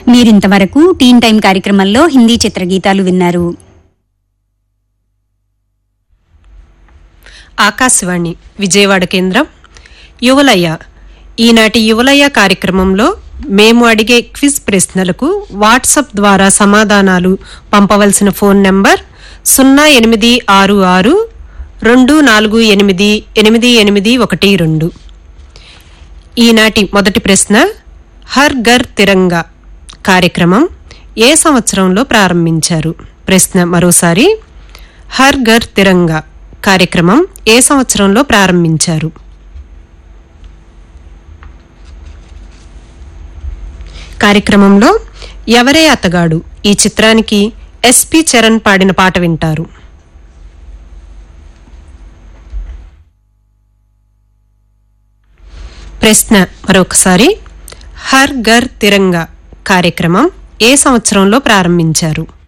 మీరింతవరకు టీన్ టైం కార్యక్రమంలో హిందీ చిత్రగీతాలు విన్నారు ఆకాశవాణి విజయవాడ కేంద్రం యువలయ్య ఈనాటి యువలయ్య కార్యక్రమంలో మేము అడిగే క్విజ్ ప్రశ్నలకు వాట్సాప్ ద్వారా సమాధానాలు పంపవలసిన ఫోన్ నంబర్ సున్నా ఎనిమిది ఆరు ఆరు రెండు నాలుగు ఎనిమిది ఎనిమిది ఎనిమిది ఒకటి రెండు ఈనాటి మొదటి ప్రశ్న హర్ ఘర్ తిరంగా కార్యక్రమం ఏ సంవత్సరంలో ప్రారంభించారు ప్రశ్న మరోసారి హర్ ఘర్ తిరంగా కార్యక్రమం ఏ సంవత్సరంలో ప్రారంభించారు కార్యక్రమంలో ఎవరే అతగాడు ఈ చిత్రానికి ఎస్పి చరణ్ పాడిన పాట వింటారు ప్రశ్న మరొకసారి హర్ ఘర్ తిరంగా కార్యక్రమం ఏ సంవత్సరంలో ప్రారంభించారు